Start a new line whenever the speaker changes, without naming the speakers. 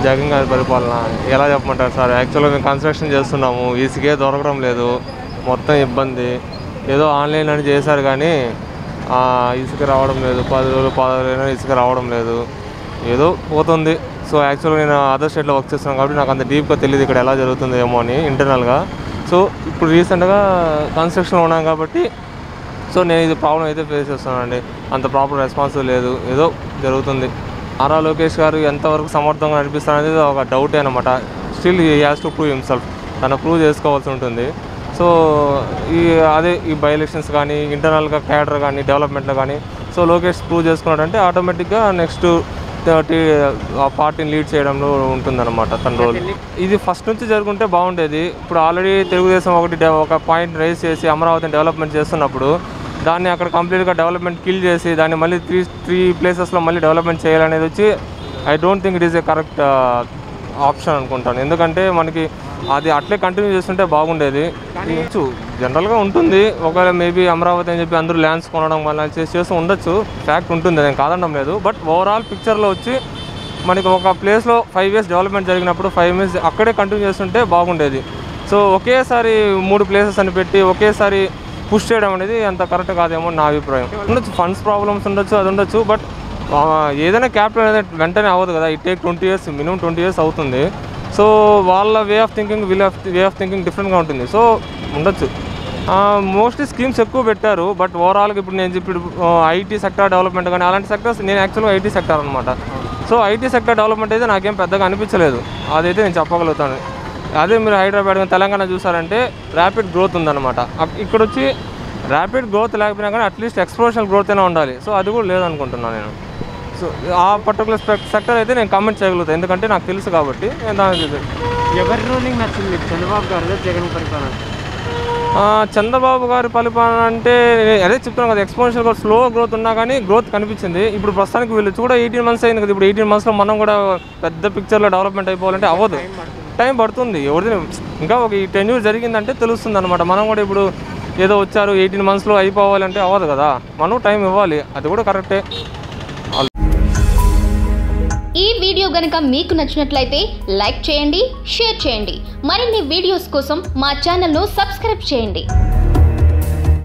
జగన్ గారి పరిపాలన ఎలా చెప్పమంటారు సార్ యాక్చువల్గా మేము కన్స్ట్రక్షన్ చేస్తున్నాము ఇసుకే దొరకడం లేదు మొత్తం ఇబ్బంది ఏదో ఆన్లైన్ అని చేశారు కానీ ఆ, ఇసుక రావడం లేదు పది రోజులు పదహారు రోజులు ఇసుక రావడం లేదు ఏదో పోతుంది సో యాక్చువల్గా నేను అదర్ స్టేట్లో వర్క్ చేస్తున్నాను కాబట్టి నాకు అంత డీప్గా తెలియదు ఇక్కడ ఎలా జరుగుతుంది ఏమో అని ఇంటర్నల్గా సో ఇప్పుడు రీసెంట్గా కన్స్ట్రక్షన్లో ఉన్నాం కాబట్టి సో నేను ఇది ప్రాబ్లం అయితే ఫేస్ చేస్తున్నానండి అంత ప్రాపర్ రెస్పాన్స్ లేదు ఏదో జరుగుతుంది ఆరా లోకేష్ గారు ఎంతవరకు సమర్థంగా అనిపిస్తారనేది ఒక డౌటే అనమాట still he has to prove himself తన ప్రూవ్ చేసుకోవాల్సి ఉంటుంది సో ఈ అదే ఈ బై ఎలక్షన్స్ కానీ ఇంటర్నల్గా క్యాడర్ కానీ డెవలప్మెంట్లో కానీ సో లోకేష్ ప్రూవ్ చేసుకున్నాడంటే ఆటోమేటిక్గా నెక్స్ట్ ఆ పార్టీని లీడ్ చేయడంలో ఉంటుందన్నమాట తన రోల్ ఇది ఫస్ట్ నుంచి జరుగుంటే బాగుండేది ఇప్పుడు ఆల్రెడీ తెలుగుదేశం ఒకటి డె- ఒక పాయింట్ రైజ్ చేసి అమరావతిని డెవలప్మెంట్ చేస్తున్నప్పుడు దాన్ని అక్కడ కంప్లీట్గా డెవలప్మెంట్ కిల్ చేసి దాన్ని మళ్ళీ త్రీ త్రీ ప్లేసెస్లో మళ్ళీ డెవలప్మెంట్ చేయాలనేది వచ్చి I don't think it is a correct option అనుకుంటాను ఎందుకంటే మనకి అది అట్లే కంటిన్యూ చేస్తుంటే బాగుండేది చేయొచ్చు జనరల్గా ఉంటుంది ఒకవేళ మేబీ అమరావతి అని చెప్పి అందరూ ల్యాండ్స్ కొనడం వల్ల చేసి చేస్తూ ఉండొచ్చు ఫ్యాక్ట్ ఉంటుంది నేను కాదనడం లేదు బట్ ఓవరాల్ పిక్చర్లో వచ్చి మనకి ఒక ప్లేస్లో ఫైవ్ ఇయర్స్ డెవలప్మెంట్ జరిగినప్పుడు ఫైవ్ ఇయర్స్ అక్కడే కంటిన్యూ చేస్తుంటే బాగుండేది సో ఒకేసారి మూడు ప్లేసెస్ అని పెట్టి ఒకేసారి పుష్ చేయడం అనేది అంత కరెక్ట్ కాదేమో అని నా అభిప్రాయం ఉండొచ్చు ఫండ్స్ ప్రాబ్లమ్స్ ఉండొచ్చు అది ఉండొచ్చు బట్ ఏదైనా క్యాపిటల్ అనేది వెంటనే అవ్వదు కదా it take twenty years minimum twenty years అవుతుంది సో వాళ్ళ way of thinking wheel of way of thinking డిఫరెంట్గా ఉంటుంది సో ఉండొచ్చు మోస్ట్లీ స్కీమ్స్ ఎక్కువ పెట్టారు బట్ ఓవరాల్గా ఇప్పుడు నేను ఇప్పుడు ఐటీ సెక్టర్ డెవలప్మెంట్ కానీ అలాంటి సెక్టర్స్ నేను యాక్చువల్గా ఐటీ సెక్టర్ అనమాట సో ఐటీ సెక్టర్ డెవలప్మెంట్ అయితే నాకేం పెద్దగా అనిపించలేదు అదైతే నేను చెప్పగలుగుతాను అదే మీరు హైదరాబాద్ కానీ తెలంగాణ చూసారంటే ర్యాపిడ్ గ్రోత్ ఉందన్నమాట అక్- ఇక్కడ వచ్చి ర్యాపిడ్ గ్రోత్ లేకపోయినా కానీ అట్లీస్ట్ ఎక్స్ప్లోషనల్ గ్రోత్ అయినా ఉండాలి సో అది కూడా లేదనుకుంటున్నాను నేను సో ఆ పర్టికులర్ సెక్టర్ అయితే నేను కామెంట్ చేయగలుగుతాను ఎందుకంటే నాకు తెలుసు కాబట్టి నేను దానికి
ఎవరి రూలింగ్ నచ్చింది మీకు చంద్రబాబు గారు జగన్ పరిపాలన
ఆ, చంద్రబాబు గారి పరిపాలన అంటే నేను అదే చెప్తున్నాను కదా ఎక్స్పోనెన్షియల్ గ్రోత్ స్లో గ్రోత్ ఉన్నా కానీ గ్రోత్ కనిపించింది ఇప్పుడు ప్రస్తుతానికి వీళ్ళు కూడా ఎయిటీన్ మంత్స్ అయింది కదా ఇప్పుడు ఎయిటీన్ మంత్స్లో మనం కూడా పెద్ద పిక్చర్లో డెవలప్మెంట్ అయిపోవాలంటే అవ్వదు టైం పడుతుంది ఎవరిది ఇంకా ఒక ఈ టెన్ ఇయర్స్ జరిగిందంటే తెలుస్తుంది అనమాట మనం కూడా ఇప్పుడు ఏదో వచ్చారు ఎయిటీన్ మంత్స్లో అయిపోవాలంటే అవ్వదు కదా మనం టైం ఇవ్వాలి అది కూడా కరెక్టే
ఈ వీడియో గనుక మీకు నచ్చినట్లయితే లైక్ చేయండి షేర్ చేయండి మరిన్ని వీడియోస్ కోసం మా ఛానల్ను సబ్స్క్రైబ్ చేయండి